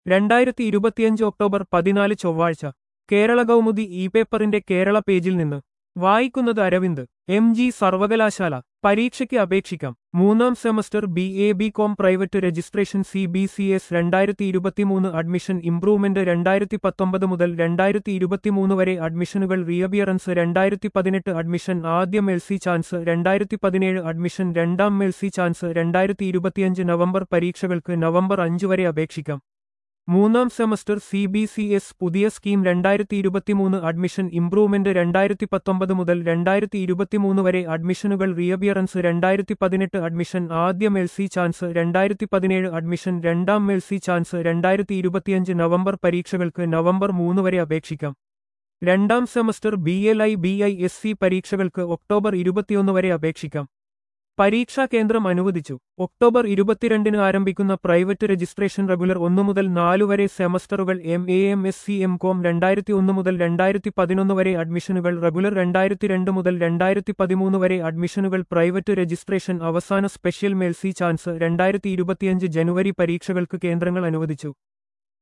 രണ്ടായിരത്തി ഇരുപത്തിയഞ്ച് ഒക്ടോബർ പതിനാല് ചൊവ്വാഴ്ച കേരള കൗമുദി ഇ പേപ്പറിന്റെ കേരള പേജിൽ നിന്ന് വായിക്കുന്നത് അരവിന്ദ് എം ജി സർവകലാശാല പരീക്ഷയ്ക്ക് അപേക്ഷിക്കാം മൂന്നാം semester B A B com private registration C B C S രണ്ടായിരത്തി ഇരുപത്തിമൂന്ന് അഡ്മിഷൻ ഇംപ്രൂവ്മെന്റ് രണ്ടായിരത്തി പത്തൊമ്പത് മുതൽ രണ്ടായിരത്തി ഇരുപത്തിമൂന്ന് വരെ അഡ്മിഷനുകൾ റീഅബിയറൻസ് രണ്ടായിരത്തി പതിനെട്ട് അഡ്മിഷൻ ആദ്യ മെൽസി ചാൻസ് രണ്ടായിരത്തി പതിനേഴ് അഡ്മിഷൻ രണ്ടാം മെൽസി ചാൻസ് രണ്ടായിരത്തി ഇരുപത്തിയഞ്ച് നവംബർ പരീക്ഷകൾക്ക് നവംബർ അഞ്ച് വരെ അപേക്ഷിക്കാം മൂന്നാം semester C B C S പുതിയ സ്കീം രണ്ടായിരത്തി ഇരുപത്തിമൂന്ന് അഡ്മിഷൻ ഇംപ്രൂവ്മെന്റ് രണ്ടായിരത്തി പത്തൊമ്പത് മുതൽ രണ്ടായിരത്തി ഇരുപത്തിമൂന്ന് വരെ അഡ്മിഷനുകൾ റീഅബിയറൻസ് രണ്ടായിരത്തി പതിനെട്ട് അഡ്മിഷൻ ആദ്യ മെൽസി ചാൻസ് രണ്ടായിരത്തി പതിനേഴ് അഡ്മിഷൻ രണ്ടാം മെൽസി ചാൻസ് രണ്ടായിരത്തി ഇരുപത്തിയഞ്ച് നവംബർ പരീക്ഷകൾക്ക് നവംബർ മൂന്ന് വരെ അപേക്ഷിക്കാം രണ്ടാം semester B L I B I S C പരീക്ഷകൾക്ക് ഒക്ടോബർ ഇരുപത്തിയൊന്ന് വരെ അപേക്ഷിക്കാം പരീക്ഷാ കേന്ദ്രം അനുവദിച്ചു ഒക്ടോബർ ഇരുപത്തിരണ്ടിന് ആരംഭിക്കുന്ന പ്രൈവറ്റ് രജിസ്ട്രേഷൻ റെഗുലർ ഒന്നു മുതൽ നാലു വരെ സെമസ്റ്ററുകൾ M A M S C M com രണ്ടായിരത്തി ഒന്ന് മുതൽ രണ്ടായിരത്തി പതിനൊന്ന് വരെ അഡ്മിഷനുകൾ റെഗുലർ രണ്ടായിരത്തി രണ്ട് മുതൽ രണ്ടായിരത്തി പതിമൂന്ന് വരെ അഡ്മിഷനുകൾ പ്രൈവറ്റ് രജിസ്ട്രേഷൻ അവസാന സ്പെഷ്യൽ മെൽസി ചാൻസ് രണ്ടായിരത്തി ഇരുപത്തിയഞ്ച് ജനുവരി പരീക്ഷകൾക്ക് കേന്ദ്രങ്ങൾ അനുവദിച്ചു